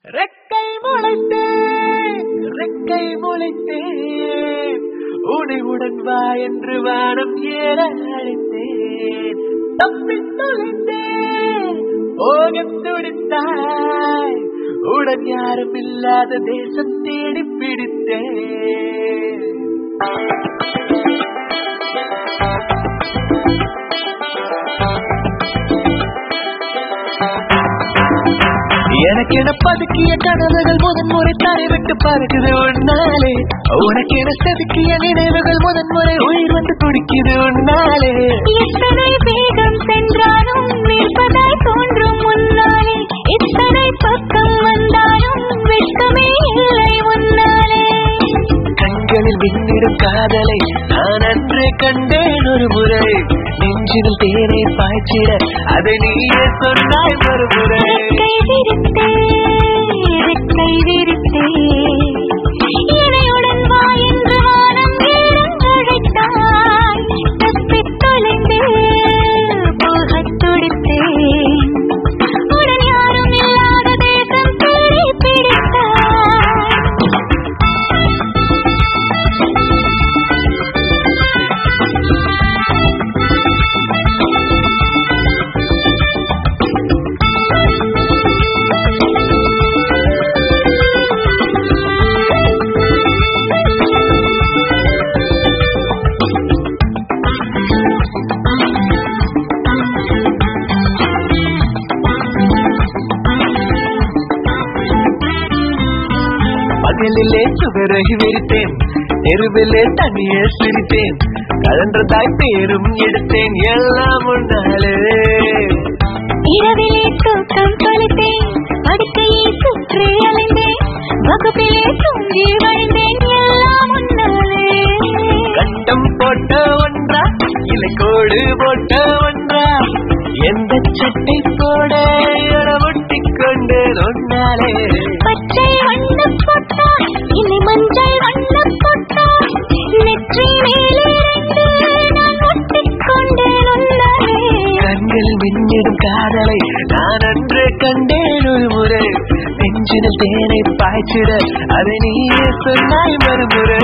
ரெக்கை முளைத்தேன் ரெக்கை முளைத்தேன் உனைவுடன் வா என்று வானம் ஏற அழைத்தேன் தப்பித் தொலைந்தேன் போகத் துடித்தாய் உடன் யாரும் இல்லாத தேசம் தேடி பிடித்தேன் எனக்கென பதுக்கிய கனவுகள் முதன் முறை தரை விட்டு பறக்குது உன்னாலே உனக்கென செதுக்கிய நினைவுகள் முதன் முறை உயிர் வந்து துடிக்குது உன்னாலே எத்தனை வேகம் சென்றாலும் நிற்பதாய் தோன்றும் முன்னாலே எத்தனை பக்கம் வந்தாலும் வெட்கமே இல்லை முன்னாலே கண்களில் விண்ணிடும் காதலை நான் அன்றே கண்டேன் ஒரு முறை நெஞ்சில் தேனை பாய்ச்சிட அதை நீயே சொன்னாய் மறுமுறை கை விரித்தே கை விரித்தே இணையுடன் வா என்று வானம் ஏற அழைத்தாய் தப்பித் தொலைந்தே போகத் துடித்தேன் உடன் யாரும் இல்லாத தேசம் தேடி பிடித்தாய் பகலிலே சுவரை விரித்தேன் தெருவிலே தனியே சிரித்தேன் கலன்றதாய் பேரும் எடுத்தேன் எல்லாம் முன்னாலே இரவிலே தூக்கம் தொலைத்தேன் படுக்கையை சுற்றி அலைந்தேன் வகுப்பிலே தூங்கி வழிந்தேன் எல்லாம் முன்னாலே கட்டம் போட்ட ஒன்றா இல்லை கோடு போட்ட ஒன்றா எந்த சட்டை போட ஒட்டிக் கொண்டு ஒன்னாலே பச்சை வண்ண பொட்டா இல்லை மஞ்சள் வண்ண பொட்டா நெற்றி மேலிருந்து நான் ஒட்டிக்கொண்டேன் உன்னாலே கண்கள் மின்னிடும் காதலை நான் அன்று கண்டேன் ஒரு முறை நெஞ்சினில் தேனை பாய்ச்சிட அதை நீயே சொன்னாய் மறுமுறை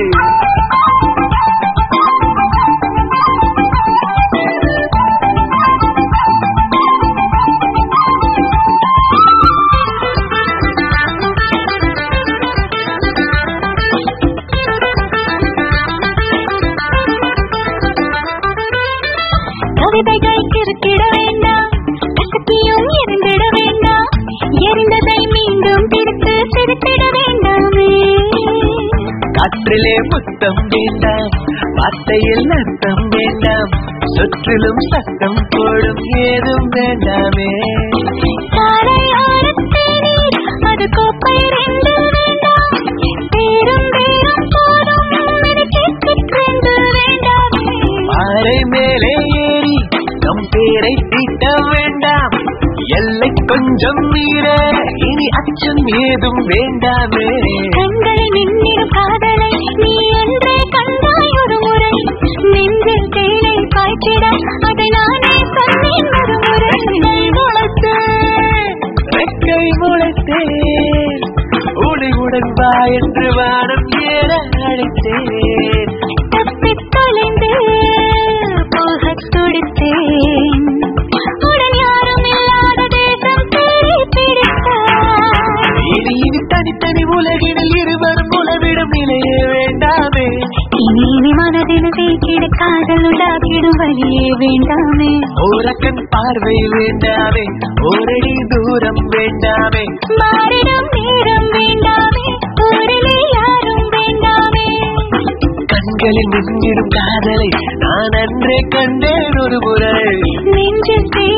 கவிதைகள் கிறுக்கிட வேண்டாம் கசக்கியும் எரிந்திட வேண்டாம் எரிந்ததை மீண்டும் பிடித்து சிரித்திட வேண்டாமே காற்றிலே முத்தம் வேண்டாம் வார்த்தையில் அர்த்தம் வேண்டாம் சுற்றிலும் சத்தம் போடும் ஏதும் வேண்டாமே சாலை ஓரத்தேநீர், அது கோப்பை ரெண்டு வேண்டாம். பேரும் பேரும் போதும், மெனக்கெட்டுச் சேர்ந்து வேண்டாமே. பாறை மேலே ஏறி நம் பேரை தீட்ட வேண்டாம் எல்லை கொஞ்சம் மீற இனி அச்சம் ஏதும் வேண்டாமே கண்களில் மின்னிடும் காதலை நீ என்றே கண்டாய் ஒரு முறை. நெஞ்சில் தேனை பாய்ச்சிட, அதை நானே சொன்னேன் மறுமுறை. முளைத்தேன் ரெக்கை முளைத்தேன் உடைவுடன் வா என்று வானம் ஏற அழைத்தேன் தப்பித் தொலைந்து போகத் துடித்தேன். உடன் யாரும் இல்லாத தேசம் தேடி பிடித்தாய். இனி இனி தனித்தனி உலகினில் இருவரும் உலவிடும் நிலையே வேண்டாமே இனி இனி மனதில் வீக்கிட காதல் உண்டாக்கிடும் வழியே வேண்டாமே ஓரக்கண் பார்வை வேண்டாமே ஓரடி தூரம் வேண்டாமே மாறிடும் நேரம் வேண்டாமே ஊரிலே யாரும் வேண்டாமே கண்களில் மின்னிடும் காதலை நான் அன்றே கண்டேன் ஒரு முறை நெஞ்சில்